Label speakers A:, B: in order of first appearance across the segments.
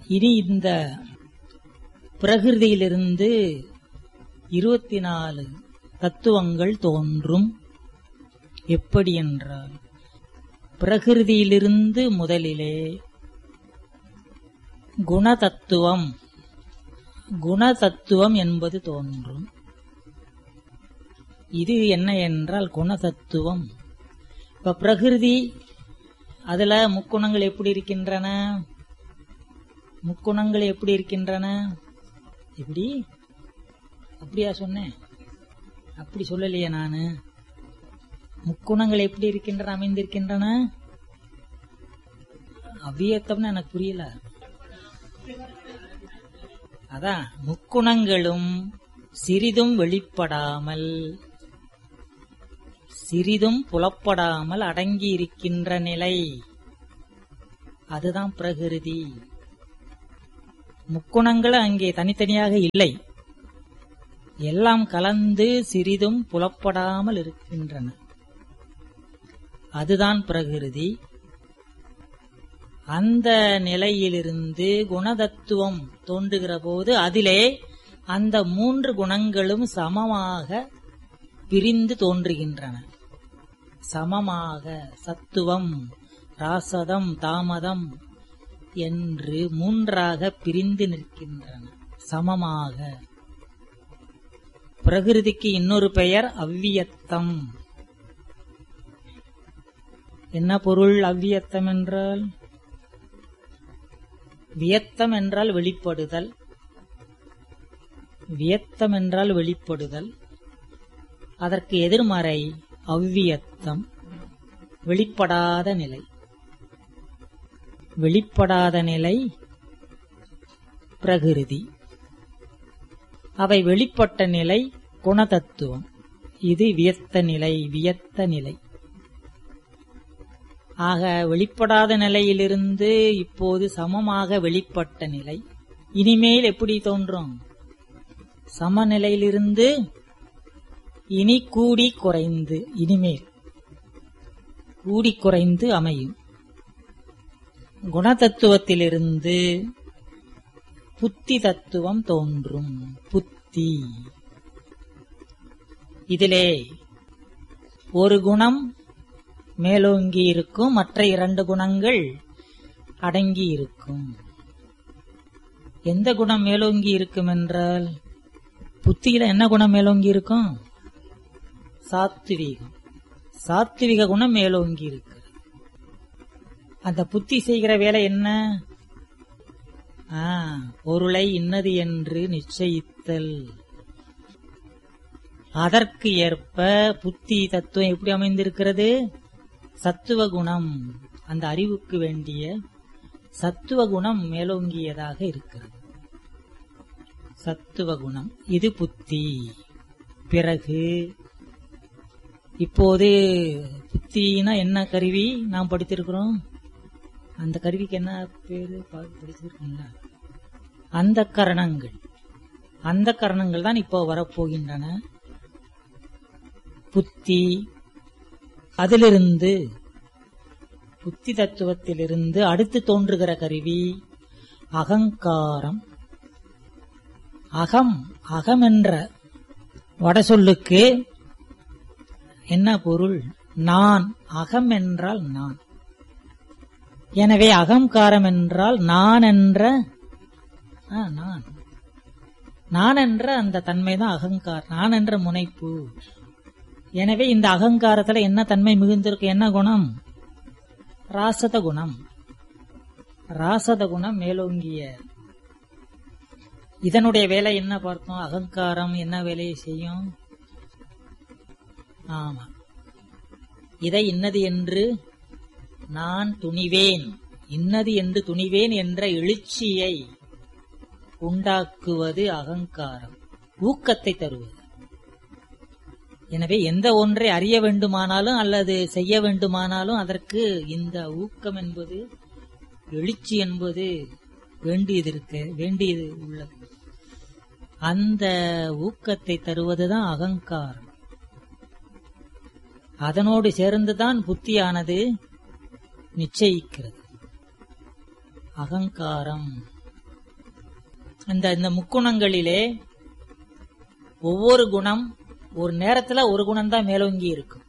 A: இனி இந்த பிரகிருதியிலிருந்து இருபத்தி நாலு தத்துவங்கள் தோன்றும் எப்படி என்றால் பிரகிருதியிலிருந்து முதலிலே குணதத்துவம் குணதத்துவம் என்பது தோன்றும் இது என்ன என்றால் குணதத்துவம் இப்ப பிரகிருதி அதுல முக்குணங்கள் எப்படி இருக்கின்றன முக்குணங்கள் எப்படி இருக்கின்றன எப்படி அப்படியா சொன்னேன் அப்படி சொல்லலையே நானு முக்குணங்கள் எப்படி இருக்கின்றன அமைந்திருக்கின்றன அவ்வியத்தம்னு எனக்கு புரியல அதான் முக்குணங்களும் சிறிதும் வெளிப்படாமல் சிறிதும் புலப்படாமல் அடங்கி இருக்கின்ற நிலை அதுதான் பிரகிருதி முக்குணங்கள் அங்கே தனித்தனியாக இல்லை எல்லாம் கலந்து சிறிதும் புலப்படாமல் இருக்கின்றன அதுதான் பிரகிருதி அந்த நிலையிலிருந்து குணதத்துவம் தோன்றுகிற போது அதிலே அந்த மூன்று குணங்களும் சமமாக பிரிந்து தோன்றுகின்றன சமமாக சத்துவம் ராசதம் தாமதம் என்று மூன்றாக பிரிந்து நிற்கின்றன சமமாக பிரகிருதிக்கு இன்னொரு பெயர் அவ்வியத்தம் என்ன பொருள் அவ்வியத்தம் என்றால் வியத்தம் என்றால் வெளிப்படுதல் வியத்தம் என்றால் வெளிப்படுதல் அதற்கு எதிர்மறை அவ்வியத்தம் வெளிப்படாத நிலை வெளிப்படாத நிலை பிரகிருதி அவை வெளிப்பட்ட நிலை குணதத்துவம் இது வியத்த நிலை வியத்த நிலை ஆக வெளிப்படாத நிலையிலிருந்து இப்போது சமமாக வெளிப்பட்ட நிலை இனிமேல் எப்படி தோன்றும் சமநிலையிலிருந்து இனி கூடி குறைந்து இனிமேல் கூடி குறைந்து அமையும் குணதத்துவத்திலிருந்து புத்தி தத்துவம் தோன்றும் புத்தி இதிலே ஒரு குணம் மேலோங்கி இருக்கும் மற்ற இரண்டு குணங்கள் அடங்கி இருக்கும் எந்த குணம் மேலோங்கி இருக்கும் என்றால் புத்தியில என்ன குணம் மேலோங்கி இருக்கும் சாத்விகம் சாத்விக குணம் மேலோங்கி இருக்கு அந்த புத்தி செய்கிற வேலை என்ன ஆ, பொருளை இன்னது என்று நிச்சயித்தல் அதற்கு ஏற்ப புத்தி தத்துவம் எப்படி அமைந்திருக்கிறது சத்துவ குணம் அந்த அறிவுக்கு வேண்டிய சத்துவ குணம் மேலோங்கியதாக இருக்கிறது சத்துவ குணம் இது புத்தி பிறகு இப்போது புத்தினா என்ன கருவி நாம் படித்திருக்கிறோம் அந்த கருவிக்கு என்ன பேரு பா- படிச்சிருக்கீங்களா அந்த கரணங்கள் அந்த கரணங்கள் தான் இப்போ வரப்போகின்றன புத்தி அதிலிருந்து புத்தி தத்துவத்திலிருந்து அடுத்து தோன்றுகிற கருவி அகங்காரம் அகம் அகம் என்ற வடசொல்லுக்கு என்ன பொருள் நான் அகம் என்றால் நான் எனவே அகங்காரம் என்றால் நான் என்ற ஆ, நான் நான் என்ற அந்த தன்மைதான் அகங்கார் நான் என்ற முனைப்பு எனவே இந்த அகங்காரத்துல என்ன தன்மை மிகுந்திருக்கு என்ன குணம் ராசத குணம் ராசத குணம் மேலோங்கிய இதனுடைய வேலை என்ன பார்த்தோம் அகங்காரம் என்ன வேலையை செய்யும் ஆமா இதை இன்னது என்று நான் துணிவேன் இன்னது என்று துணிவேன் என்ற எழுச்சியை உண்டாக்குவது அகங்காரம் ஊக்கத்தை தருவது எனவே எந்த ஒன்றை அறிய வேண்டுமானாலும் அல்லது செய்ய வேண்டுமானாலும் அதற்கு இந்த ஊக்கம் என்பது எழுச்சி என்பது வேண்டியது இருக்க வேண்டியது உள்ளது அந்த ஊக்கத்தை தருவதுதான் அகங்காரம் அதனோடு சேர்ந்துதான் புத்தியானது நிச்சயிக்கிறது அகங்காரம் அந்த இந்த முக்குணங்களிலே ஒவ்வொரு குணம் ஒரு நேரத்துல ஒரு குணம் தான் மேலோங்கி இருக்கும்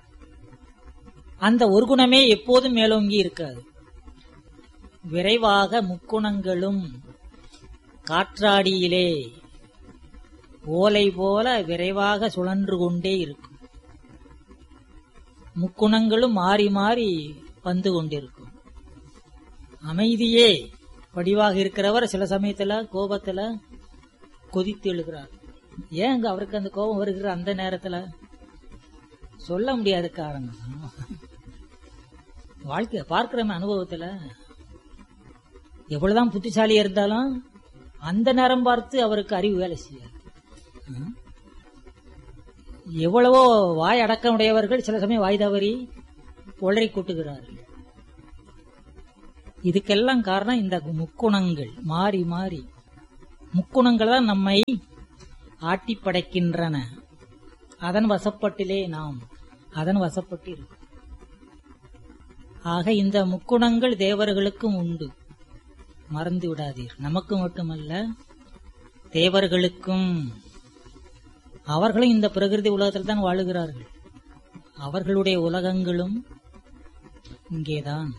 A: அந்த ஒரு குணமே எப்போதும் மேலோங்கி இருக்காது விரைவாக முக்குணங்களும் காற்றாடியிலே ஓலை போல விரைவாக சுழன்று கொண்டே இருக்கும் முக்குணங்களும் மாறி மாறி வந்து கொண்டிருக்கும் அமைதியே வடிவாக இருக்கிறவர் சில சமயத்துல கோபத்துல கொதித்து எழுகிறார் ஏங்க அவருக்கு அந்த கோபம் வருகிற அந்த நேரத்துல சொல்ல முடியாத காரணம் வாழ்க்கை பார்க்கிறோமே அனுபவத்துல எவ்வளவுதான் புத்திசாலியா இருந்தாலும் அந்த நேரம் பார்த்து அவருக்கு அறிவு வேலை செய்யாது ம். எவ்வளவோ வாய் அடக்கம் உடையவர்கள் சில சமயம் வாய் தவறி உளறி கூட்டுகிறார்கள் இதுக்கெல்லாம் காரணம் இந்த முக்குணங்கள் மாறி மாறி முக்குணங்கள் தான் நம்மை ஆட்டி படைக்கின்றன அதன் வசப்பட்டிலே நாம் அதன் வசப்பட்டு இருக்கும் ஆக இந்த முக்குணங்கள் தேவர்களுக்கும் உண்டு மறந்து விடாதீர் நமக்கு மட்டுமல்ல தேவர்களுக்கும் அவர்களும் இந்த பிரகிருதி உலகத்தில் தான் வாழுகிறார்கள் அவர்களுடைய உலகங்களும் இங்கேதான்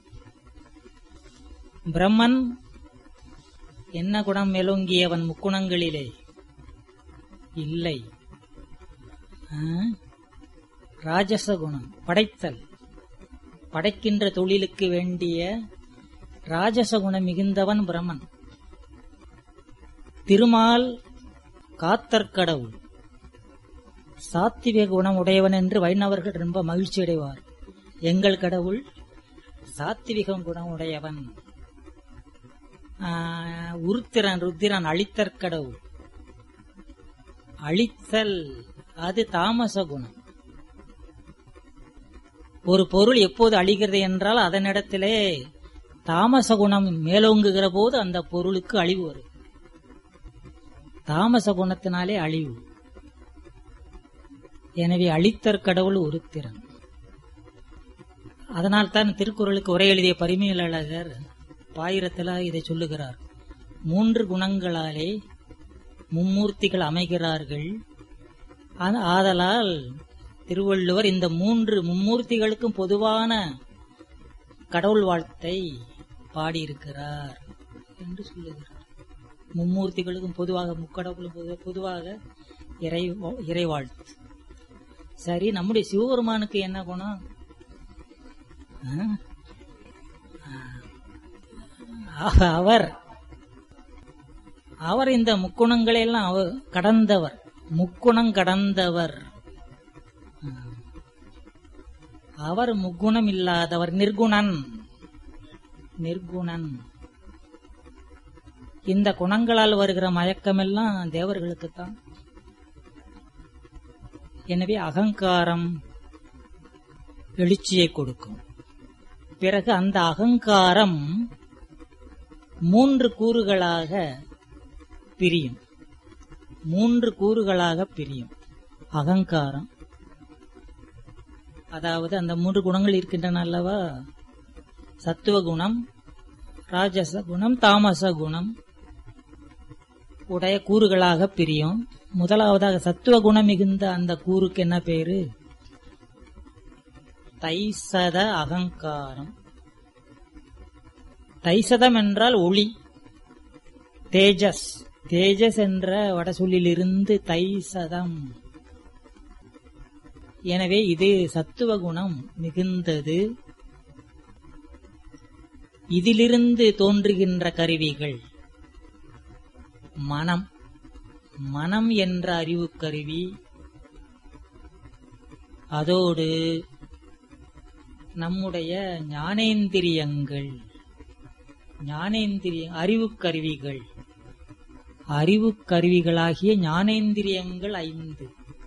A: பிரம்மன் என்ன குணம் மேலோங்கியவன் முக்குணங்களிலே இல்லை ஆ? ராஜச குணம் படைத்தல் படைக்கின்ற தொழிலுக்கு வேண்டிய ராஜச குணம் மிகுந்தவன் பிரம்மன் திருமால் காத்தற்கடவுள் சாத்திவிக குணம் உடையவன் என்று வைணவர்கள் ரொம்ப மகிழ்ச்சி அடைவார் எங்கள் கடவுள் சாத்திவிக குணம் உடையவன் ஆஹ், உருத்திரன் ருத்திரன் அழித்தற்கடவுள் அழித்தல் அது தாமச குணம் ஒரு பொருள் எப்போது அழிகிறது என்றால் அதனிடத்திலே தாமச குணம் மேலோங்குகிற போது அந்த பொருளுக்கு அழிவு வரும் தாமச குணத்தினாலே அழிவு எனவே அழித்தற் கடவுள் உருத்திரன் அதனால் தான் திருக்குறளுக்கு உரை எழுதிய பரிமையழகர் பாயிரத்தில் இதை சொல்லுகிறார் மூன்று குணங்களாலே மும்மூர்த்திகள் அமைகிறார்கள் ஆன- ஆதலால் திருவள்ளுவர் இந்த மூன்று மும்மூர்த்திகளுக்கும் பொதுவான கடவுள் வாழ்த்தை பாடியிருக்கிறார் என்று சொல்லுகிறார் மும்மூர்த்திகளுக்கும் பொதுவாக முக்கடவுளும் பொது- பொதுவாக இறை இறை வாழ்த்து சரி நம்முடைய சிவபெருமானுக்கு என்ன குணம் ஆ? ஆ, அவர் அவர் இந்த முக்குணங்களை எல்லாம் அவர் கடந்தவர் முக்குணம் கடந்தவர் ஆ. அவர் முக்குணம் இல்லாதவர் நிர்குணன் நிர்குணன் இந்த குணங்களால் வருகிற மயக்கமெல்லாம் தேவர்களுக்குத்தான் எனவே அகங்காரம் எழுச்சியை கொடுக்கும் பிறகு அந்த அகங்காரம் மூன்று கூறுகளாக பிரியும் மூன்று கூறுகளாக பிரியும் அகங்காரம் அதாவது அந்த மூன்று குணங்கள் இருக்கின்றன அல்லவா சத்துவ குணம் ராஜச குணம் தாமச குணம் உடைய கூறுகளாக பிரியும் முதலாவதாக சத்துவ குணம் மிகுந்த அந்த கூறுக்கு என்ன பேரு தைசத அகங்காரம் தைசதம் என்றால் ஒளி தேஜஸ் தேஜஸ் என்ற வடசொல்லிலிருந்து தைசதம் எனவே இது சத்துவ குணம் மிகுந்தது இதிலிருந்து தோன்றுகின்ற கருவிகள் மனம் மனம் என்ற அறிவு கருவி அதோடு நம்முடைய ஞானேந்திரியங்கள் ஞானேந்திரிய அறிவு கருவிகள் அறிவு கருவிகளாகிய ஞானேந்திரியங்கள் ஐந்து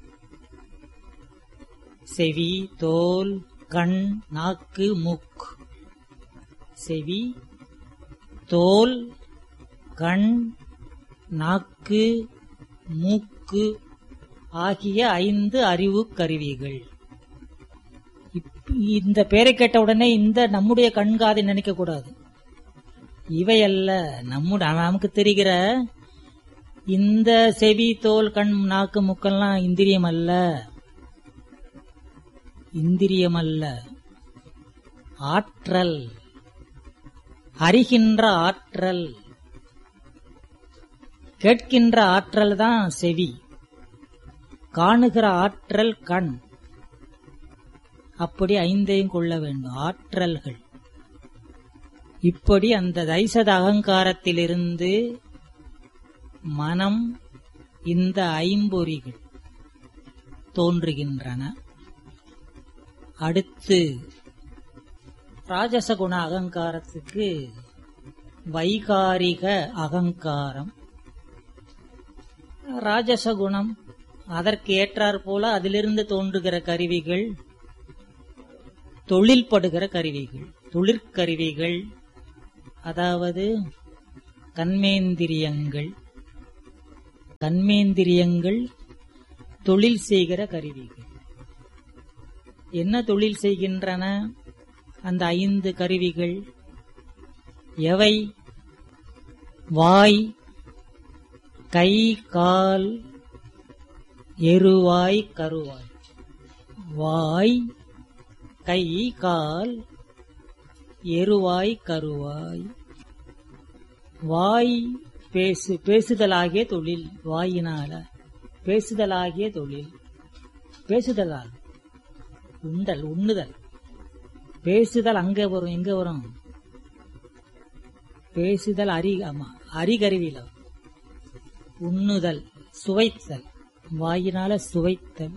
A: செவி தோல் கண் நாக்கு மூக்கு செவி தோல் கண் நாக்கு மூக்கு ஆகிய ஐந்து அறிவு கருவிகள் இப்- இந்த பெயரை கேட்ட உடனே இந்த நம்முடைய கண்காதை நினைக்க கூடாது இவை அல்ல நம்முடைய நமக்கு தெரிகிற இந்த செவி தோல் கண் நாக்கு முக்கெல்லாம் இந்திரியம் அல்ல இந்திரியம் அல்ல ஆற்றல் அறிகின்ற ஆற்றல் கேட்கின்ற ஆற்றல் தான் செவி காணுகிற ஆற்றல் கண் அப்படி ஐந்தையும் கொள்ள வேண்டும் ஆற்றல்கள் இப்படி அந்த தைசத அகங்காரத்திலிருந்து மனம் இந்த ஐம்பொறிகள் தோன்றுகின்றன அடுத்து ராஜசகுண அகங்காரத்துக்கு வைகாரிக அகங்காரம் ராஜசகுணம் அதற்கு ஏற்றாற் போல அதிலிருந்து தோன்றுகிற கருவிகள் தொழில்படுகிற கருவிகள் தொழிற்கருவிகள் அதாவது கண்மேந்திரியங்கள் கண்மேந்திரியங்கள் தொழில் செய்கிற கருவிகள் என்ன தொழில் செய்கின்றன அந்த ஐந்து கருவிகள் எவை வாய் கை கால் எருவாய் கருவாய் வாய் கை கால் எருவாய் கருவாய் வாய் பேசு பேசுதலாகிய தொழில் வாயினால பேசுதலாகிய தொழில் பேசுதலால் உண்டல் உண்ணுதல் பேசுதல் அங்க வரும் எங்க வரும் பேசுதல் அறி ஆமா அறிகருவில உண்ணுதல் சுவைத்தல் வாயினால சுவைத்தல்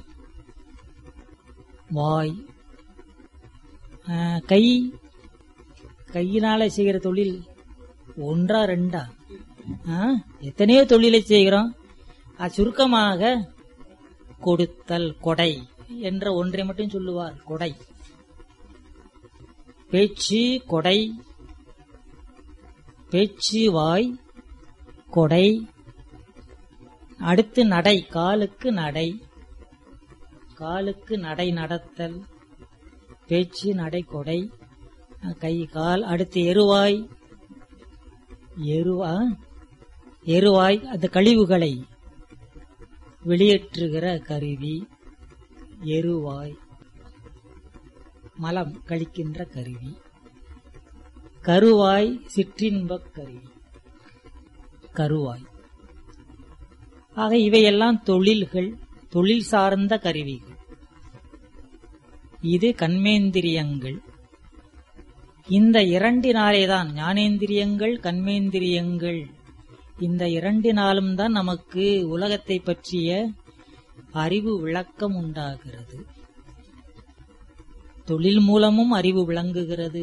A: வாய் ஆ, கை கையினால செய்கிற தொழில் ஒன்றா ரெண்டா ஆ, எத்தனையோ தொழிலை செய்கிறோம் அது சுருக்கமாக கொடுத்தல் கொடை என்ற ஒன்றை மட்டும் சொல்லுவார் கொடை பேச்சு கொடை பேச்சு வாய் கொடை அடுத்து நடை காலுக்கு நடை காலுக்கு நடை நடத்தல் பேச்சு நடை கொடை கை கால் அடுத்து எருவாய் எருவா எருவாய் அந்த கழிவுகளை வெளியேற்றுகிற கருவி எருவாய் மலம் கழிக்கின்ற கருவி கருவாய் சிற்றின்பக் கருவி கருவாய் ஆக இவையெல்லாம் தொழில்கள் தொழில் சார்ந்த கருவிகள் இது கண்மேந்திரியங்கள் இந்த இரண்டினாலேதான் ஞானேந்திரியங்கள் கண்மேந்திரியங்கள் இந்த இரண்டினாலும் தான் நமக்கு உலகத்தை பற்றிய அறிவு விளக்கம் உண்டாகிறது தொழில் மூலமும் அறிவு விளங்குகிறது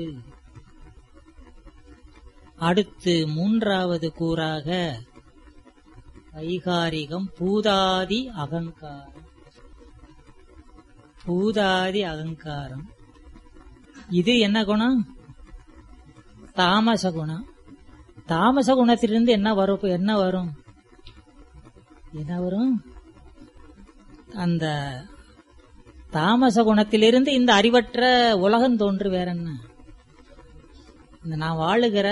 A: அடுத்து மூன்றாவது கூறாக வைகாரிகம் பூதாதி அகங்காரம் பூதாதி அகங்காரம் இது என்ன குணம் தாமச குணம் தாமச குணத்திலிருந்து என்ன வரும் இப்ப என்ன வரும் என்ன வரும் அந்த தாமச குணத்திலிருந்து இந்த அறிவற்ற உலகம் தோன்று வேற என்ன இந்த நான் வாழுகிற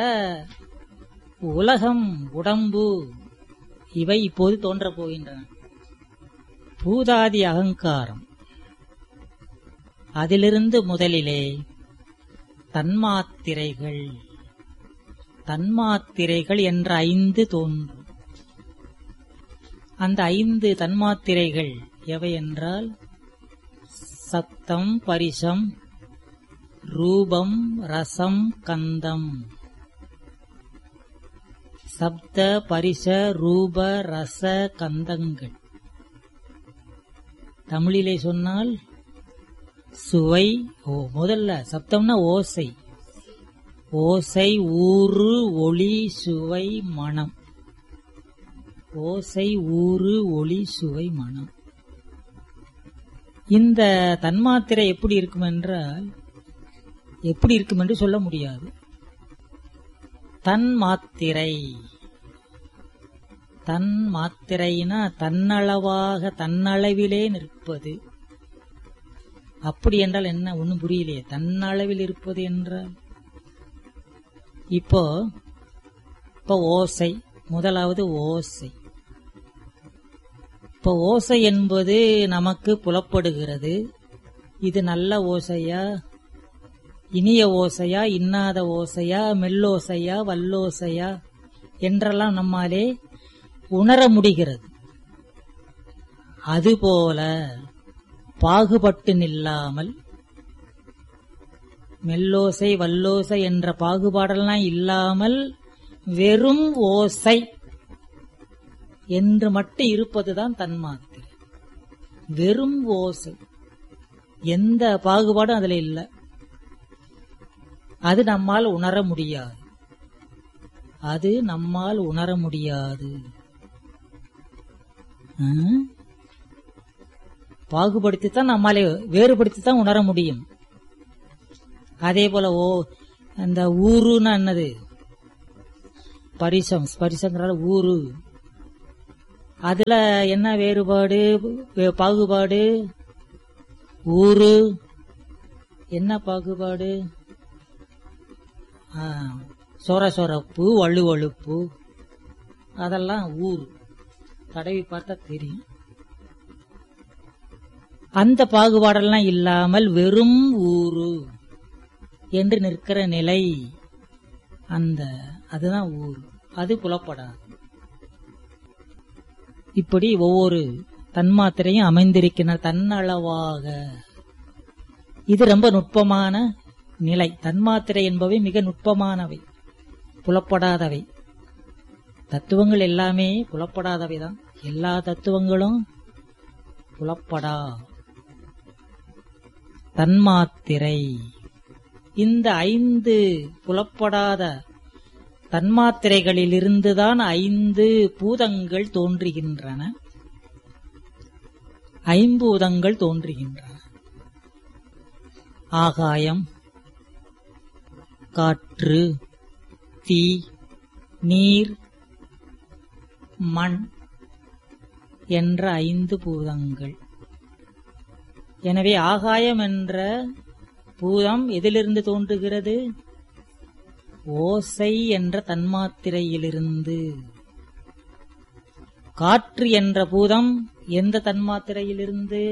A: உலகம் உடம்பு இவை இப்போது தோன்றப் போகின்றன பூதாதி அகங்காரம் அதிலிருந்து முதலிலே தன்மாத்திரைகள் தன்மாத்திரைகள் என்ற ஐந்து தோன்றும் அந்த ஐந்து தன்மாத்திரைகள் எவை என்றால் சத்தம் பரிசம் ரூபம் ரசம் கந்தம் சப்த பரிச ரூப ரச கந்தங்கள் தமிழிலே சொன்னால் சுவை ஓ முதல்ல சப்தம்னா ஓசை ஓசை ஊறு ஒளி சுவை மனம் ஓசை ஊறு ஒளி சுவை மனம் இந்த தன்மாத்திரை எப்படி இருக்கும் என்றால் எப்படி இருக்கும் என்று சொல்ல முடியாது தன் மாத்திரை தன் மாத்திரைனா தன்னளவாக தன்னளவிலே நிற்பது அப்படி என்றால் என்ன ஒன்னும் புரியலையே தன்னளவில் இருப்பது என்றால் இப்போ இப்போ ஓசை முதலாவது ஓசை இப்போ ஓசை என்பது நமக்கு புலப்படுகிறது இது நல்ல ஓசையா இனிய ஓசையா இன்னாத ஓசையா மெல்லோசையா வல்லோசையா என்றெல்லாம் நம்மாலே உணர முடிகிறது அதுபோல பாகுபட்டு நில்லாமல் மெல்லோசை வல்லோசை என்ற பாகுபாடெல்லாம் இல்லாமல் வெறும் ஓசை என்று மட்டும் இருப்பதுதான் தன்மாத்திரை வெறும் ஓசை எந்த பாகுபாடும் அதுல இல்லை அது நம்மால் உணர முடியாது அது நம்மால் உணர முடியாது ம்? பாகுபடுத்தித்தான் நம்மாலே வேறுபடுத்தித்தான் உணர முடியும் அதே போல ஓ அந்த ஊருன்னா என்னது பரிசம் ஸ்பரிசங்கிறால ஊரு அதுல என்ன வேறுபாடு வே- பாகுபாடு ஊரு என்ன பாகுபாடு ஆ, சொர சொரப்பு வலு வழுப்பு அதெல்லாம் ஊர் தடவி பார்த்தா தெரியும் அந்த பாகுபாடெல்லாம் இல்லாமல் வெறும் ஊரு என்று நிற்கிற நிலை அந்த அதுதான் ஊர் அது புலப்படாது இப்படி ஒவ்வொரு தன்மாத்திரையும் அமைந்திருக்கின்ற தன்னளவாக இது ரொம்ப நுட்பமான நிலை தன்மாத்திரை என்பவை மிக நுட்பமானவை புலப்படாதவை தத்துவங்கள் எல்லாமே புலப்படாதவைதான் எல்லா தத்துவங்களும் புலப்படா தன்மாத்திரை இந்த ஐந்து புலப்படாத தன்மாத்திரைகளிலிருந்துதான் ஐந்து பூதங்கள் தோன்றுகின்றன ஐம்பூதங்கள் தோன்றுகின்றன ஆகாயம் காற்று தீ நீர் மண் என்ற ஐந்து பூதங்கள் எனவே ஆகாயம் என்ற பூதம் எதிலிருந்து தோன்றுகிறது ஓசை என்ற தன்மாத்திரையிலிருந்து காற்று என்ற பூதம் எந்த தன்மாத்திரையிலிருந்து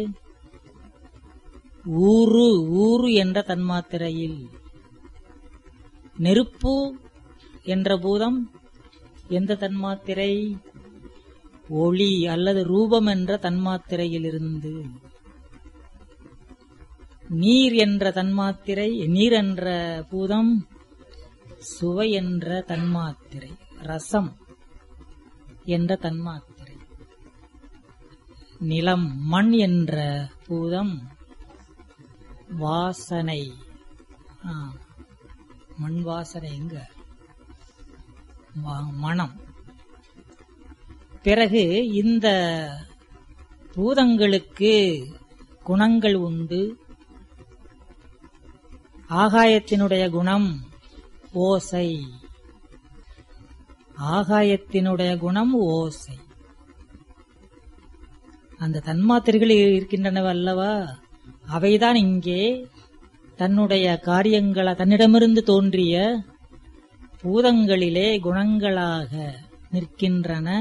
A: ஊரு ஊரு என்ற தன்மாத்திரையில் நெருப்பு என்ற பூதம் எந்த தன்மாத்திரை ஒளி அல்லது ரூபம் என்ற தன்மாத்திரையிலிருந்து நீர் என்ற தன்மாத்திரை நீர் என்ற பூதம் சுவை என்ற தன்மாத்திரை ரசம் என்ற தன்மாத்திரை நிலம் மண் என்ற பூதம் வாசனை ஆ, மண் வாசனை எங்க வா- மணம் பிறகு இந்த பூதங்களுக்கு குணங்கள் உண்டு ஆகாயத்தினுடைய குணம் ஓசை ஆகாயத்தினுடைய குணம் ஓசை அந்த தன்மாத்திரைகள் இருக்கின்றனவ அல்லவா அவைதான் இங்கே தன்னுடைய காரியங்கள தன்னிடமிருந்து தோன்றிய பூதங்களிலே குணங்களாக நிற்கின்றன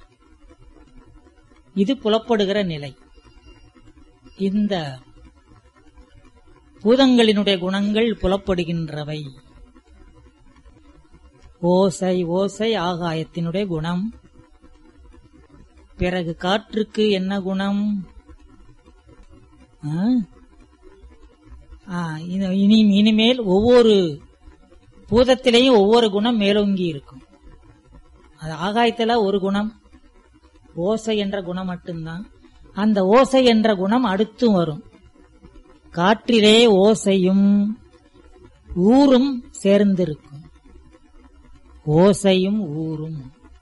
A: இது புலப்படுகிற நிலை இந்த பூதங்களினுடைய குணங்கள் புலப்படுகின்றவை ஓசை ஓசை ஆகாயத்தினுடைய குணம் பிறகு காற்றுக்கு என்ன குணம் ஆ? ஆ, இது- இனி இனிமேல் ஒவ்வொரு பூதத்திலேயும் ஒவ்வொரு குணம் மேலோங்கி இருக்கும் அது ஆகாயத்துல ஒரு குணம் ஓசை என்ற குணம் மட்டும்தான் அந்த ஓசை என்ற குணம் அடுத்தும் வரும் காற்றிலே ஓசையும் ஊரும் சேர்ந்திருக்கும் ஓசையும் ஊரும்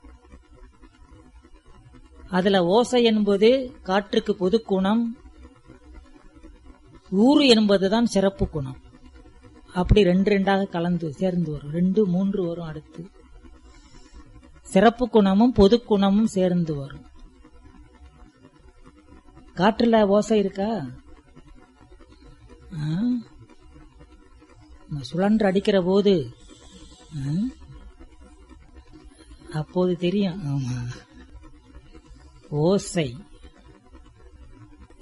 A: அதுல ஓசை என்பது காற்றுக்கு பொது குணம் ஊறு என்பதுதான் சிறப்பு குணம் அப்படி ரெண்டு ரெண்டாக கலந்து சேர்ந்து வரும் ரெண்டு மூன்று வரும் அடுத்து சிறப்பு குணமும் பொது குணமும் சேர்ந்து வரும் காற்றுல ஓசை இருக்கா ஆ? நம்ம சுழன்று அடிக்கிற போது ஆ? அப்போது தெரியும் ஆமா ஓசை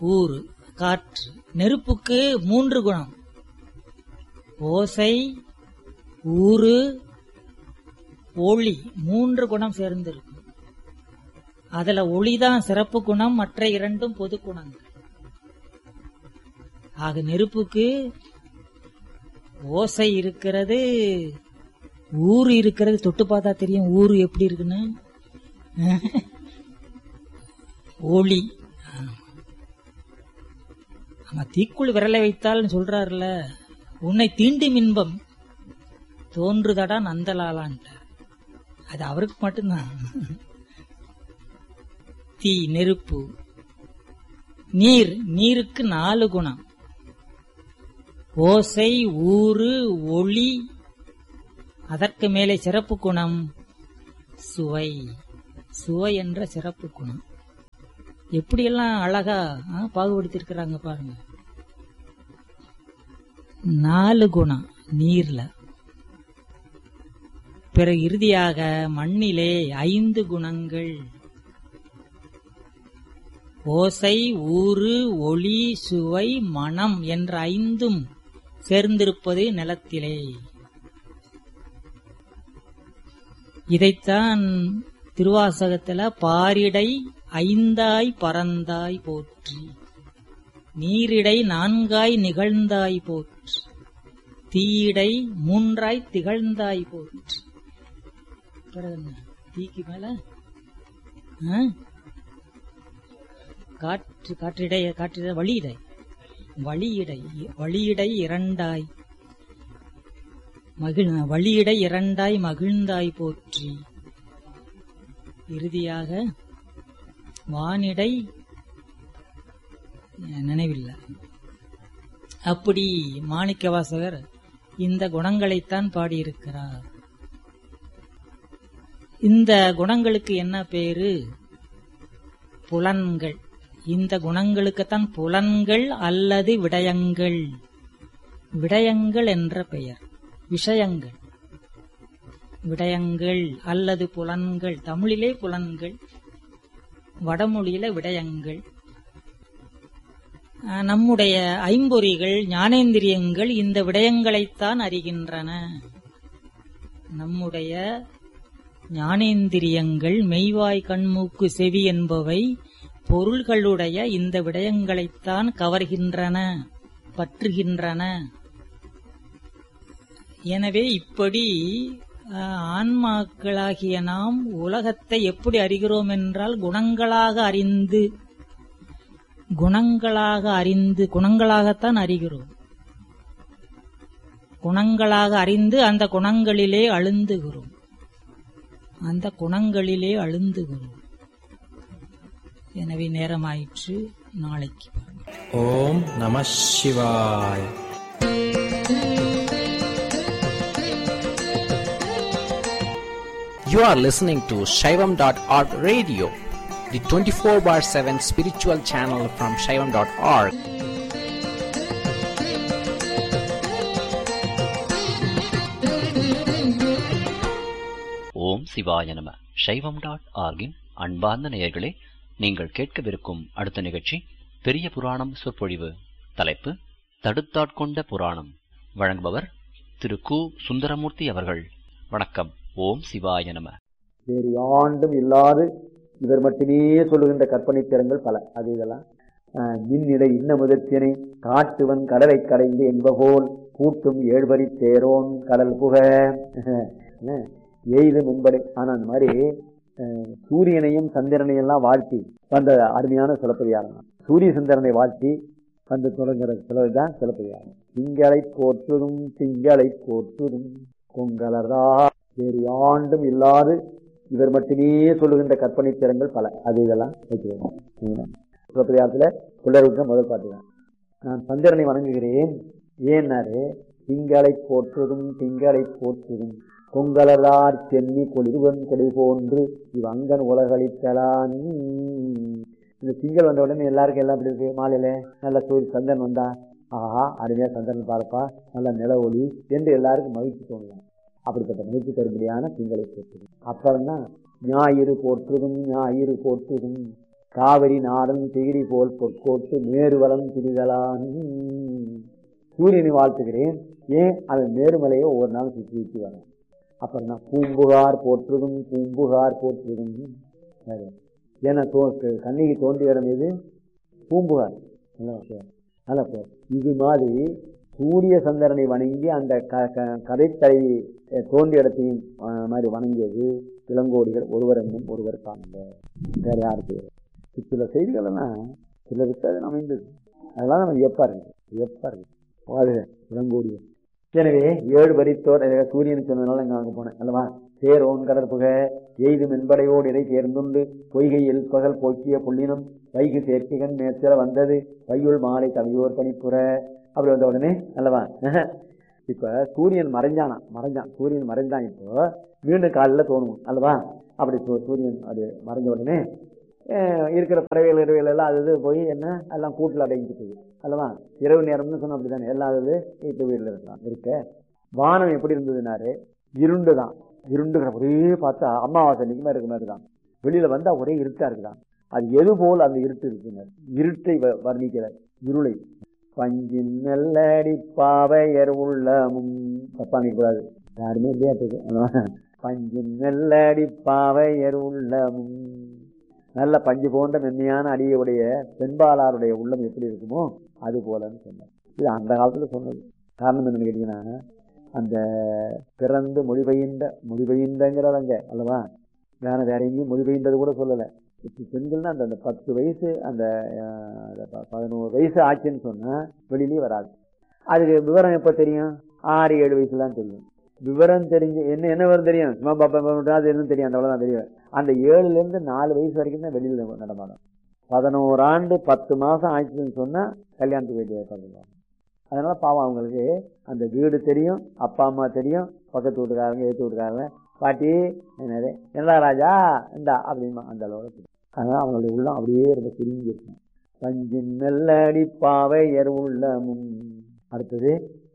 A: ஊறு காற்று நெருப்புக்கு மூன்று குணம் ஓசை ஊறு ஒளி மூன்று குணம் சேர்ந்திருக்கும் அதுல ஒளிதான் சிறப்பு குணம் மற்ற இரண்டும் பொது குணங்கள் ஆக நெருப்புக்கு ஓசை இருக்கிறது ஊரு இருக்கிறது தொட்டு பார்த்தா தெரியும் ஊரு எப்படி இருக்குன்னு ஒளி ஆமா தீக்குள் விரலை வைத்தால் சொல்றாருல உன்னை தீண்டும் இன்பம் தோன்றுதடா நந்தலாலான்ட்ட அது அவருக்கு மட்டும்தான் தீ நெருப்பு நீர் நீருக்கு நாலு குணம் ஓசை ஊறு ஒளி அதற்கு மேலே சிறப்பு குணம் சுவை சுவை என்ற சிறப்பு குணம் எப்படியெல்லாம் அழகா ஆ, பாகுபடுத்தியிருக்கிறாங்க பாருங்க நாலு குணம் நீர்ல பிறகு இறுதியாக மண்ணிலே ஐந்து குணங்கள் ஓசை ஊறு ஒளி சுவை மனம் என்ற ஐந்தும் சேர்ந்திருப்பது நிலத்திலே இதைத்தான் திருவாசகத்துல பாரிடை ஐந்தாய் பறந்தாய் போற்றி நீரிடை நான்காய் நிகழ்ந்தாய் போற்றி தீயிடை மூன்றாய் திகழ்ந்தாய் போற்றி பிறகு என்ன? தீக்கு மேல ஆ? காற்று காற்றிடை காற்றிடை வழியிடை வழியிடை வழியிடை இரண்டாய் மகிழ் வழியிடை இரண்டாய் மகிழ்ந்தாய் போற்றி இறுதியாக வானிடை நினைவில்லை அப்படி மாணிக்கவாசகர் இந்த குணங்களைத்தான் பாடியிருக்கிறார் இந்த குணங்களுக்கு என்ன பேரு புலன்கள் இந்த குணங்களுக்குத்தான் புலன்கள் அல்லது விடயங்கள் விடயங்கள் என்ற பெயர் விஷயங்கள் விடயங்கள் அல்லது புலன்கள் தமிழிலே புலன்கள் வடமொழியில விடயங்கள் அஹ், நம்முடைய ஐம்பொறிகள் ஞானேந்திரியங்கள் இந்த விடயங்களைத்தான் அறிகின்றன நம்முடைய ஞானேந்திரியங்கள் மெய்வாய் கண்மூக்கு செவி என்பவை பொருள்களுடைய இந்த விடயங்களைத்தான் கவர்கின்றன பற்றுகின்றன எனவே இப்படி அஹ், ஆன்மாக்களாகிய நாம் உலகத்தை எப்படி அறிகிறோம் என்றால் குணங்களாக அறிந்து குணங்களாக அறிந்து குணங்களாகத்தான் அறிகிறோம் குணங்களாக அறிந்து அந்த குணங்களிலே அழுந்துகிறோம் அந்த குணங்களிலே அழுந்துகிறோம் எனவே நேரமாயிற்று நாளைக்கு பார்க்கலாம்.
B: ஓம் நம சிவாய் You are listening to Shaivam.org radio, the 24 bar 7 spiritual channel from Shaivam.org.
C: ஓம் சிவாய நம சைவம் டாட் ஆர்கின் அன்பார்ந்த நேயர்களே நீங்கள் கேட்கவிருக்கும் அடுத்த நிகழ்ச்சி பெரிய புராணம் சொற்பொழிவு தலைப்பு தடுத்தாட்கொண்ட புராணம் வழங்குபவர் திரு கு சுந்தரமூர்த்தி அவர்கள் வணக்கம் ஓம் சிவாய நம
D: வேறு யாண்டும் இல்லாது இவர் மட்டுமே சொல்லுகின்ற கற்பனை திறங்கள் பல அது இதெல்லாம் அஹ், மின்னிடை இன்ன முதற்சினை காட்டுவன் கடலை கடைந்து என்பபோல் கூட்டும் ஏழ்வரி தேரோன் கடல் புக அஹ், எய்தும் என்படை ஆனா அந்த மாதிரி அஹ், சூரியனையும் சந்திரனையும் எல்லாம் வாழ்த்தி வந்த அருமையான சிலப்பதிகாரம் தான். சூரிய சந்திரனை வாழ்த்தி வந்து தொடங்குற சிலதான் சிலப்பதிகாரம் திங்களை போற்றுதும் திங்களை போற்றுதும் கொங்கலர்தா வேறு யாண்டும் இல்லாது இவர் மட்டுமே சொல்லுகின்ற கற்பனை திறங்கள் பல அது இதெல்லாம் வைக்கிறோம் சிலப்பதிகாரத்துல புள்ளருக்க முதல் பாட்டு தான் நான் சந்திரனை வணங்குகிறேன் ஏன்னாரு திங்களை போற்றுதும் திங்களை போற்றுதும் கொங்கலர்தார் சென்னி கொளிர்வன் கொடை போன்று இவ் அங்கன் உலகளித்தலான் இந்த திங்கள் வந்த உடனே எல்லாருக்கும் எல்லாம் இப்படி இருக்கு மாலையில நல்ல சூரிய சந்திரன் வந்தா ஆஹா அருமையா சந்திரன் பார்ப்பா நல்ல நில ஒளி என்று எல்லாருக்கும் மகிழ்ச்சி தோணலாம் அப்படிப்பட்ட மகிழ்ச்சி தரும்படியான திங்களை போற்றுதும் அப்புறம் தான் ஞாயிறு போற்றுதும் ஞாயிறு போற்றுதும் காவிரி நாடன் திகிரி போல் பொற்கோட்டு மேருவலம் திரிதலான் சூரியனை வாழ்த்துகிறேன் ஏன் அவன் மேருமலையை ஒவ்வொரு நாளும் சுற்றி சுற்றி வரான் அப்புறம் நான் பூம்புகார் போற்றுதும் பூம்புகார் போற்றுதும் சரி. ஏன்னா தோ கண்ணிக்கு தோன்றி வரும் எது பூம்புகார் நல்லா பேர். நல்ல பேர் இது மாதிரி சூரிய சந்திரனை வணங்கி அந்த க க- கதைத்தலை அஹ், தோன்றிய இடத்தையும் அஹ், மாதிரி வணங்கியது இளங்கோடிகள் ஒருவர் என்னும் ஒருவர் காண்க வேற யாருக்கு சில செய்திகள் எல்லாம் சிலருக்கு அது அமைந்தது அதெல்லாம் நம்ம வியப்பா இருக்கு வியப்பா இருக்கு வாழ்க இளங்கோடிகள் எனவே ஏழு வரித்தோர் அஹ், சூரியன் சொன்னதுனால இங்க அங்க போனேன் அல்லவா சேரோன் கடற்புக எய்தும் என்படையோடு இறை தேர்ந்துண்டு பொய்கையில் பகல் போக்கிய புள்ளினம் வைகு சேர்க்கைகன் மேற்சில வந்தது வையுள் மாலை கவியோர் பணிப்புற அப்படி வந்த உடனே அல்லவா இப்ப சூரியன் மறைஞ்சானா மறைஞ்சான் சூரியன் மறைஞ்சான் இப்போ மீண்டும் காலையில் தோணும் அல்லவா அப்படி சூ- சூரியன் அது மறைஞ்ச உடனே அஹ், இருக்கிற பறவைகள் இரவுகள் எல்லாம் அது இது போய் என்ன எல்லாம் கூட்டில் அடைஞ்சிட்டுது அல்லவா இரவு நேரம்னு சொன்னா அப்படிதானே எல்லாம் அது இப்போ வீட்டில் இருக்கலாம் இருக்க வானம் எப்படி இருந்ததுனாரு இருண்டு தான் இருண்டுகிற ஒரே பார்த்தா அமாவாசை அன்னைக்கு மாதிரி இருக்க மாதிரி தான் வெளியில வந்தா ஒரே இருட்டா இருக்குதான் அது எது போல் அந்த இருட்டு இருக்குங்க இருட்டை வ- வர்ணிக்கிறார் இருளை பஞ்சின் நெல்லடி பாவையர் உள்ளமும் தப்பா நிற்கக்கூடாது யாருமே இல்லையா இருக்குது பஞ்சின் நெல்லடி பாவையர் உள்ளமும் நல்ல பஞ்சு போன்ற மென்மையான அடியுடைய பெண்பாலாருடைய உள்ளம் எப்படி இருக்குமோ அது போலன்னு சொன்னார் இது அந்த காலத்துல சொன்னது காரணம் என்னன்னு கேட்டீங்கன்னா அந்த பிறந்து மொழிபெயர்ந்த மொழிபெயர்ந்தங்கிறவங்க அல்லவா வேற வேற எங்கேயும் மொழிபெயர்ந்தது கூட சொல்லலை இப்போ பெண்கள்னா அந்த அந்த பத்து வயசு அந்த அஹ், அந்த ப- பதினோரு வயசு ஆச்சுன்னு சொன்னா வெளியிலேயே வராது அதுக்கு விவரம் எப்போ தெரியும் ஆறு ஏழு வயசுல தான் தெரியும் விவரம் தெரிஞ்சு என்ன என்ன விவரம் தெரியும் சும்மா பாப்பா பாப்பா, அது என்ன தெரியும் அந்த அவ்வளோதான் தெரியும் அந்த ஏழுல இருந்து நாலு வயசு வரைக்கும் தான் வெளியில நடமாடும் பதினோரு ஆண்டு பத்து மாசம் ஆச்சுன்னு சொன்னா கல்யாணத்துக்கு வேண்டிய பண்ணுவாங்க அதனால பாவம் அவங்களுக்கு அந்த வீடு தெரியும் அப்பா அம்மா தெரியும் பக்கத்து வீட்டுக்காரங்க ஏற்று வீட்டுக்காரங்க பாட்டி என்னது என்னடா ராஜா இந்தா அப்படிமா அந்த அளவுக்கு தெரியும். அதனால அவங்களுடைய உள்ளம் அப்படியே ரொம்ப சுருங்கி இருக்கும் பஞ்சின் மெல்லடி பாவையர் உள்ளமும் அடுத்தது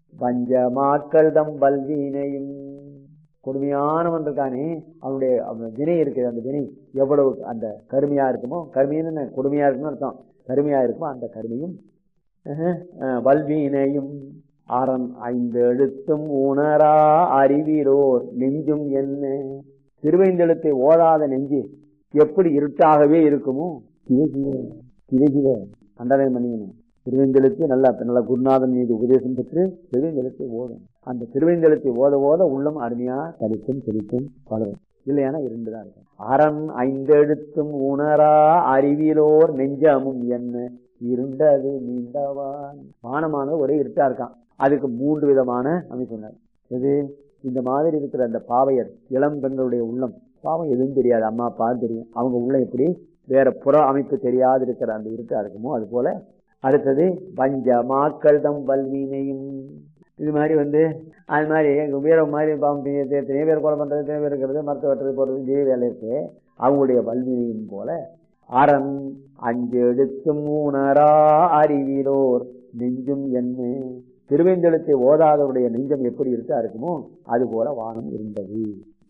D: பஞ்சமாக்கள் தம் பல்வீனையும் கொடுமையானவன் இருக்கானே அவனுடைய அவன் வினை இருக்குது அந்த வினை எவ்வளவு அந்த கருமையா இருக்குமோ கருமைன்னு என்ன? கொடுமையா இருக்குன்னு அர்த்தம் கருமையா இருக்குமோ அந்த கருமையும் அஹ், அஹ், வல்வீனையும் அறம் ஐந்து எழுத்தும் உணரா அறிவீரோர் நெஞ்சும் என்ன திருவைந்தெழுத்தை ஓதாத நெஞ்சு எப்படி இருட்டாகவே இருக்குமோ சிவ சிவ சிவ சிவ அண்டனை பண்ணிக்கணும் திருவேந்தெழுத்து நல்லா நல்ல குருநாதன் மீது உபதேசம் பெற்று திருவேந்தெழுத்தை ஓதும் அந்த திருவேந்தெழுத்தை ஓத ஓத உள்ளம் அருமையா தரிக்கும் செழிக்கும் வளரும் இல்லையானா இருண்டுதான் இருக்கும் அறம் ஐந்தெழுத்தும் உணரா அறிவிலோர் நெஞ்சமும் என்ன இருண்டது நீண்டவான் வானமானது ஒரே இருட்டா இருக்கான் அதுக்கு மூன்று விதமான அமைப்பு சொன்னார் எது இந்த மாதிரி இருக்கிற அந்த பாவையர் இளம் பெண்களுடைய உள்ளம் பாவம் எதுவும் தெரியாது அம்மா அப்பா தெரியும் அவங்க உள்ளம் எப்படி வேற புற அமைப்பு தெரியாது இருக்கிற அந்த இருட்டா இருக்குமோ அது போல அடுத்தது பஞ்ச மாக்கள் தம் வல்வீனையும் இது மாதிரி வந்து அது மாதிரி வேற மாதிரி பாவம் செய்ய- எத்தனையோ பேர் கொலை பண்றது எத்தனையோ பேர் இருக்கிறது மரத்தை வெட்டுறது போடுறது இதே வேலை இருக்கு அவங்களுடைய வல்வினையும் போல அறம் அஞ்சு எடுத்தும் உணரா அறிவிலோர் நெஞ்சும் என்ன திருவேந்தெழுத்தை ஓதாதவருடைய நெஞ்சம் எப்படி இருக்கா இருக்குமோ அது போல வானம் இருந்தது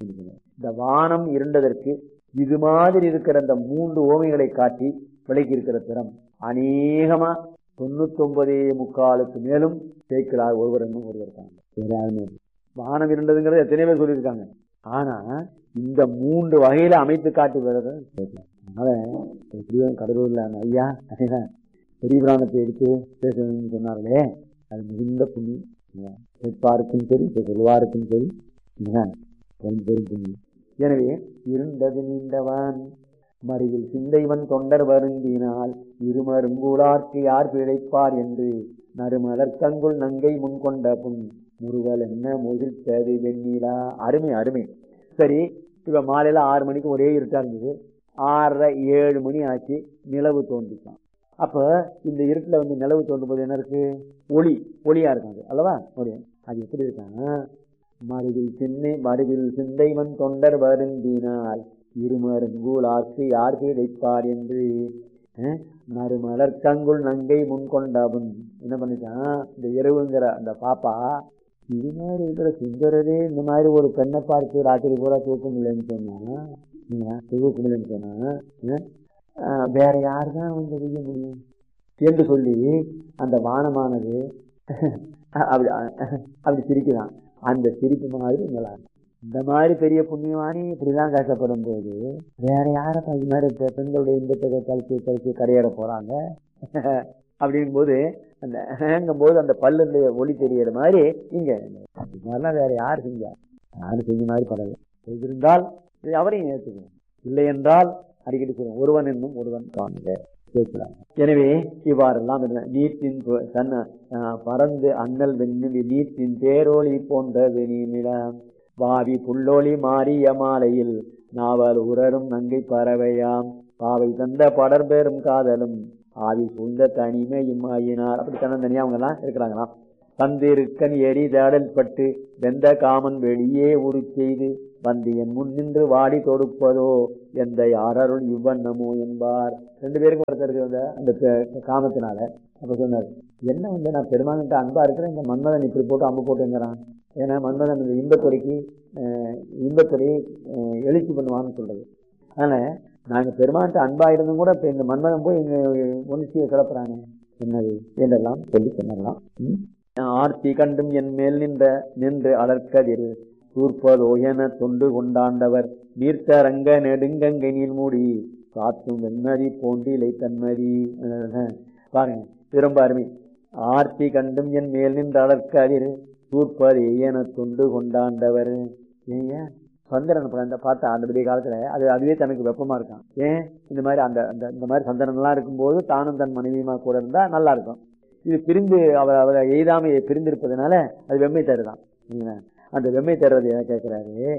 D: இந்த வானம் இருண்டதற்கு இது மாதிரி இருக்கிற அந்த மூன்று ஓமைகளை காட்டி விளக்கி இருக்கிற திறம் அநேகமா தொண்ணூத்தி ஒன்பதே முக்காலுக்கு மேலும் சேர்க்கிறார் ஒருவர் என்னும் ஒருவர் இருக்காங்க வேற யாருமே இல்லை. வானம் இருண்டதுங்கிறது எத்தனை பேர் சொல்லியிருக்காங்க ஆனா இந்த மூன்று வகையில அமைத்து காட்டி வருது அதனால எப்படியும் கடலூர்ல அந்த ஐயா ஐயா, பெரிய புராணத்தை எடுத்து பேசணும்னு சொன்னார்களே அது மிகுந்த புண்ணியம் இல்லையா? கேட்பாருக்கும் சரி இப்ப சொல்வாருக்கும் சரி இல்லையா? பெரும் பெரும் புண்ணியம் எனவே இருண்டது நீண்டவன் மறிவில் சிந்தைவன் தொண்டர் வருந்தினால் இருமருங்கூலார்க்கு யார் பிழைப்பார் என்று நறுமலர் கங்குள் நங்கை முன்கொண்ட புண் முருகல் என்ன முகிழ்த்தது வெண்ணிலா அருமை அருமை சரி இப்ப மாலையில ஆறு மணிக்கு ஒரே இருட்டா இருந்தது ஆறரை ஏழு மணி ஆச்சு நிலவு தோன்றிச்சான் அப்ப இந்த இருட்டுல வந்து நிலவு தோன்றும் போது என்ன இருக்கு ஒளி ஒளியா இருக்காது அல்லவா ஒளி அது எப்படி இருக்காங்க மருவில் சின்னை மருவில் சிந்தைவன் தொண்டர் வருந்தினால் இருமருங்கூலாக்கு யார் வைப்பார் என்று அஹ், நறுமலர் கங்குள் நங்கை முன்கொண்டவன் என்ன பண்ணிட்டான் இந்த இரவுங்கிற அந்த பாப்பா இது மாதிரி இருக்கிற சுந்தரரே இந்த மாதிரி ஒரு பெண்ணை பார்த்து ராத்திரி பூரா தூக்கம் இல்லைன்னு சொன்னா தூக்கம் இல்லைன்னு சொன்னா அஹ், ஆஹ், வேற யார் தான் வந்து செய்ய முடியும் என்று சொல்லி அந்த வானமானது அப்படி அப்படி சிரிக்குதான் அந்த சிரிப்பு மாதிரி நல்லா இருக்கும். இந்த மாதிரி பெரிய புண்ணியவானி இப்படிலாம் கஷ்டப்படும் போது வேற யாரப்பா இது மாதிரி பெ- பெண்களுடைய இன்பத்தை கழிச்சு கழிச்சு கரையேற போறாங்க அப்படிங்கும் போது அந்த ஹேங்கும் போது அந்த பல்லுடைய ஒளி தெரியற மாதிரி இங்க இது மாதிரிலாம் வேற யார் செஞ்சா யாரும் செஞ்ச மாதிரி படல செய்திருந்தால் இது அவரையும் ஏற்றுக்கணும் இல்லை என்றால் அடிக்கடி சொல்லுவோம் ஒருவன் என்னும் ஒருவன் காணுங்க கேட்கலாம் எனவே இவ்வாறெல்லாம் இருந்த நீட்டின் பு- தன்ன ஆஹ், பறந்து அண்ணல் வெண்ணி நீட்டின் தேரோலி போன்றது நீமிடம் வாவி புல்லொளி மாறிய மாலையில் நாவல் உரரும் நங்கை பறவையாம் பாவை தந்த படர்பெரும் காதலும் ஆவி சூழ்ந்த தனிமையும் ஆயினார் அப்படி தனியா அவங்க எல்லாம் இருக்கிறாங்களாம் தந்திருக்கன் எரிதாடல் பட்டு வெந்த காமன் வெளியே உரு செய்து வந்து என் முன் நின்று வாடி தொடுப்பதோ எந்த யாரருள் இவ்வண்ணமோ என்பார் ரெண்டு பேருக்கும் ஒருத்தருக்கு வந்த அந்த பெ- காமத்தினால அப்ப சொன்னார் என்ன வந்து நான் பெருமான்கிட்ட அன்பா இருக்கிறேன் இந்த மன்மதன் இப்படி போட்டு அம்பு போட்டுங்கிறான் ஏன்னா மன்மதன் இந்த இன்பத்துறைக்கு அஹ், இன்பத்துறையை அஹ், எழுச்சி பண்ணுவான்னு சொல்றது அதனால நாங்க பெருமான்கிட்ட அன்பா இருந்தும் கூட இப்ப இந்த மன்மதன் போய் எங்க உணர்ச்சியை கிளப்புறானே என்னது என்றெல்லாம் சொல்லி சொன்னலாம் ஆர்த்தி கண்டும் என் மேல் நின்ற நின்று அலர்க்கதிர் தூர்ப்பதோ என தொண்டு கொண்டாண்டவர் நீர்த்தரங்க நெடுங்கங்கை நீர் மூடி காத்தும் வெண்மதி போன்றிலை தன்மதி அஹ் பாருங்க இது ரொம்ப அருமை ஆர்த்தி கண்டும் என் மேல் நின்ற அலர்க்கதிர் தூர்ப்பதே என தொண்டு கொண்டாண்டவர் ஏன் சந்திரன் பிறந்த பார்த்தா அந்த பெரிய காலத்துல அது அதுவே தனக்கு வெப்பமா இருக்கான் ஏன் இந்த மாதிரி அந்த அந்த இந்த மாதிரி சந்திரன்லாம் இருக்கும்போது தானும் தன் மனைவியுமா கூட இருந்தா நல்லா இருக்கும் இது பிரிந்து அவர் அவரை எய்தாமையை பிரிந்திருப்பதனால அது வெம்மை தருதான் சரிங்களா? அந்த வெம்மை தருவது என்ன கேட்கிறாரு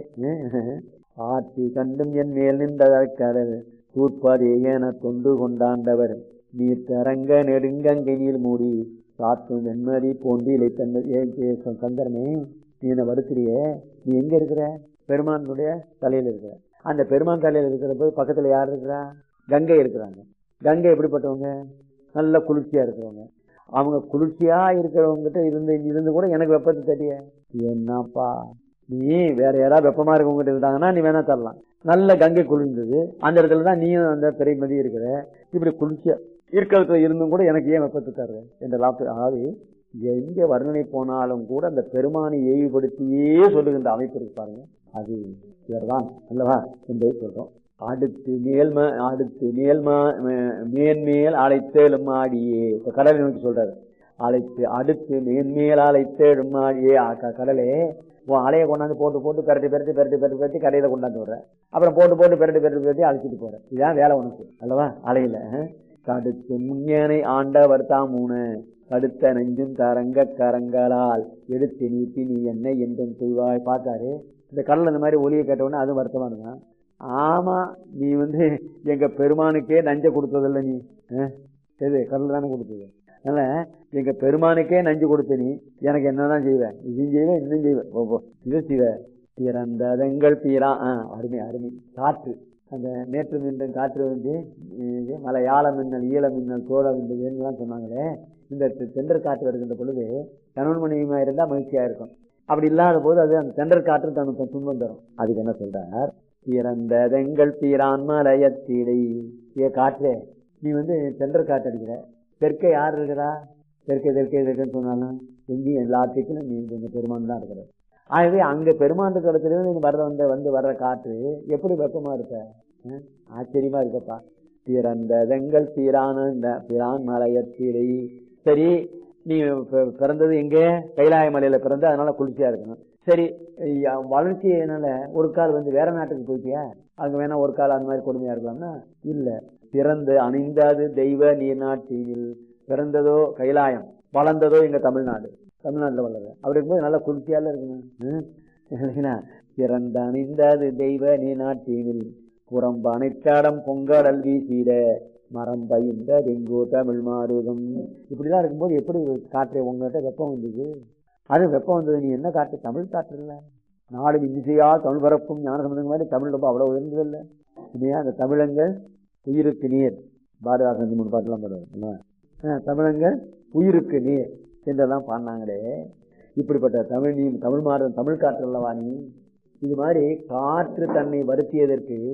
D: ஆட்சி கண்டும் என் மேல் நின்றதற்கடல் தூர்ப்பதே என தொண்டு கொண்டாண்டவர் நீ தரங்க நெடுங்கங்கை நீர் மூடி சாத்தும் வெண்மதி போன்றி இலைத்தந்த சந்திரனே நீ என்ன வருத்திரியே நீ எங்க இருக்கிற பெருமானுடைய தலையில இருக்கிற அந்த பெருமான் தலையில இருக்கிற போது பக்கத்துல யார் இருக்கிறா கங்கை இருக்கிறாங்க கங்கை எப்படிப்பட்டவங்க நல்ல குளிர்ச்சியா இருக்கிறவங்க அவங்க குளிர்ச்சியா இருக்கிறவங்ககிட்ட இருந்து இருந்து கூட எனக்கு வெப்பத்தை தட்டிய என்னப்பா நீ வேற யாராவது வெப்பமா இருக்கவங்ககிட்ட இருந்தாங்கன்னா நீ வேணா தரலாம் நல்ல கங்கை குளிர்ந்தது அந்த இடத்துல தான் நீயும் அந்த பெரியமதி இருக்கிற இப்படி குளிர்ச்சியா இருக்கிறதுல இருந்தும் கூட எனக்கு ஏன் வெப்பத்தை தர்ற என்றெல்லாம் பே- அதாவது எங்க வர்ணனை போனாலும் கூட அந்த பெருமானை ஏவுபடுத்தியே சொல்லுகின்ற அமைப்பு இருக்கு பாருங்க அது இவர்தான் அல்லவா என்பதை சொல்றோம் அடுத்து மேல்ம அடுத்து மேல்மா மே- மேன்மேல் அழைத்தேலும் ஆடியே இப்ப கடலை நோக்கி சொல்றாரு அழைத்து அடுத்து மேன்மேல் அழைத்தேலும் ஆடியே ஆ, க- கடலே உன் அலையை கொண்டாந்து போட்டு போட்டு பெரட்டி பெரட்டி பெரட்டி பெரட்டி பெரட்டி கரையில கொண்டாந்து விடுற அப்புறம் போட்டு போட்டு பெரட்டி பெரட்டி பெரட்டி அழைச்சிட்டு போற இதான் வேலை உனக்கு அல்லவா அலையில கடுத்து முன்னேனை ஆண்டவர் தாமூனு கடுத்த நெஞ்சும் தரங்க கரங்களால் எடுத்து நீட்டி நீ என்ன என்றும் செய்வாய் பார்த்தாரு இந்த கடல்ல இந்த மாதிரி ஒலியை கேட்டவுடனே அதுவும் வருத்தமா இருந்தான் ஆமா நீ வந்து எங்க பெருமானுக்கே நஞ்ச கொடுத்ததில்ல நீ அஹ், எது கடல் தானே கொடுத்தது அதனால எங்க பெருமானுக்கே நஞ்சு கொடுத்த நீ எனக்கு என்னதான் செய்வேன் இதையும் செய்வேன் இன்னும் செய்வேன் போ, போ. இதை செய்வ பிறந்ததெங்கள் பீரா ஆ அருமை அருமை காற்று அந்த நேற்று மின்னல் காற்று வந்து இது மலையாள மின்னல் ஈழ மின்னல் சோழ மின்னல் எல்லாம் சொன்னாங்களே இந்த தெ- தென்றல் காற்று வருகின்ற பொழுது கணவன் மனைவியுமா இருந்தா மகிழ்ச்சியா இருக்கும் அப்படி இல்லாத போது அது அந்த தென்றல் காற்று தனக்கு துன்பம் தரும் அதுக்கு என்ன சொல்றார் பிறந்ததெங்கள் பீரான் மலையத்திடை ஏ காற்றே நீ வந்து தென்றல் காற்று அடிக்கிற தெற்கே யார் இருக்கிறா தெற்கே தெற்கே தெற்கேன்னு சொன்னாலும் எங்கேயும் எல்லாத்துக்கும் நீ இந்த பெருமான் தான் இருக்கிற ஆகவே அங்க பெருமான் இருக்கிற இடத்துல இருந்து நீ வர்ற வந்து வந்து வர்ற காற்று எப்படி வெப்பமா இருக்க அஹ்? ஆச்சரியமா இருக்கப்பா பிறந்ததெங்கள் பீரான இந்த பிரான் மலையத்திடை சரி நீ பி- பிறந்தது எங்கே கைலாய மலையில பிறந்த அதனால குளிர்ச்சியா இருக்கணும் சரி ஐயா, வளர்ச்சியினால ஒரு கால் வந்து வேற நாட்டுக்கு போயிட்டியா அங்க வேணா ஒரு கால் அந்த மாதிரி கொடுமையா இருக்கலாம்னா இல்ல பிறந்து அணிந்தாது தெய்வ நீர்நாட்டினில் பிறந்ததோ கைலாயம் வளர்ந்ததோ எங்க தமிழ்நாடு தமிழ்நாட்டுல வளர்றது அப்படி இருக்கும்போது நல்லா குளிர்ச்சியால இருக்கணும் ம்? இல்லைங்களா? பிறந்த அணிந்தாது தெய்வ நீர்நாட்டினில் புறம்பனைச்சாடம் பொங்கடல் வீசிட மரம் பயின்ற எங்கோ தமிழ் மாறுதம் இப்படிலாம் இருக்கும்போது எப்படி காற்று உங்ககிட்ட வெப்பம் வந்தது அது வெப்பம் வந்தது நீ என்ன காற்று தமிழ் காற்று இல்ல நாடு இசையா தமிழ் பரப்பும் ஞான சம்பந்தம் மாதிரி தமிழ் ரொம்ப அவ்வளவு உயர்ந்தது இல்லை இல்லையா அந்த தமிழங்கள் உயிருக்கு நீர் பாரதாசன் மூணு பாட்டுலாம் பாடுவார் தமிழங்கள் உயிருக்கு நீர் என்றெல்லாம் பாடினாங்களே இப்படிப்பட்ட தமிழ் நீ தமிழ் மாறுதல் தமிழ் காற்று அல்லவா நீ இது மாதிரி காற்று தன்னை வருத்தியதற்கு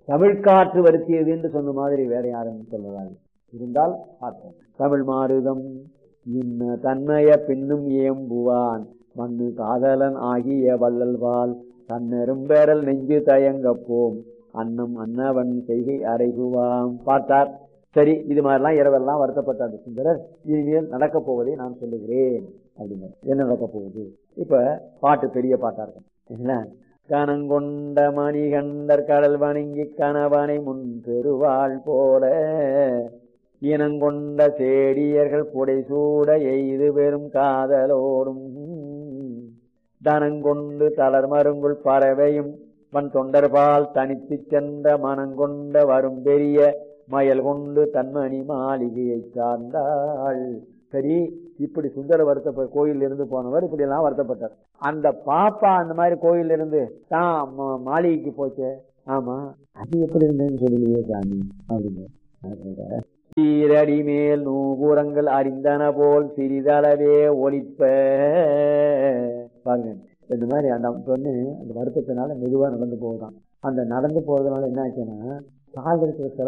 D: தமிழ்காற்று வருத்தியது என்று சொன்ன மாதிரி வேற யாரும் சொல்லலாது இருந்தால் பார்ப்போம் தமிழ் மாறுதம் இன்ன தன்மய பின்னும் ஏம்புவான் மண்ணு காதலன் ஆகிய வள்ளல்வாள் தன்னரும் பேரல் நெஞ்சு தயங்கப் போம் அன்னம் அன்னவன் செய்கை அறைகுவாம் பார்த்தார் சரி இது மாதிரிலாம் இரவெல்லாம் வருத்தப்பட்ட அந்த சுந்தரர் இனிமேல் நடக்கப் போவதை நான் சொல்லுகிறேன் அப்படிங்க என்ன நடக்கப் போகுது இப்ப பாட்டு பெரிய பாட்டா இருக்கும் சரிங்களா? கனங்கொண்ட மணிகண்டர் கடல் வணங்கி கணவனை முன் பெறுவாள் போல இனங்கொண்ட சேடியர்கள் புடைசூட எய்து பெறும் காதலோடும் தனங்கொண்டு தளர் மருங்குள் பறவையும் வன் தொண்டர்பால் தனித்துச் சென்ற மனங்கொண்ட வரும் பெரிய மயல் கொண்டு தன்மணி மாளிகையை சார்ந்தாள் சரி இப்படி சுந்தர வருத்தப்ப கோயில் இருந்து போனவர் இப்படி எல்லாம் வருத்தப்பட்டார் அந்த பாப்பா அந்த மாதிரி கோயில் இருந்து தான் ம- மாளிகைக்கு போச்சே ஆமா அது எப்படி இருந்ததுன்னு சொல்லலையே சாமி அப்படின்னு சீரடி மேல் நூபுரங்கள் அறிந்தன போல் சிறிதளவே ஒலிப்ப பாருங்க இந்த மாதிரி அந்த பொண்ணு அந்த வருத்தத்தினால மெதுவா நடந்து போகுதான் அந்த நடந்து போறதுனால என்ன ஆச்சுன்னா கால் இருக்கிற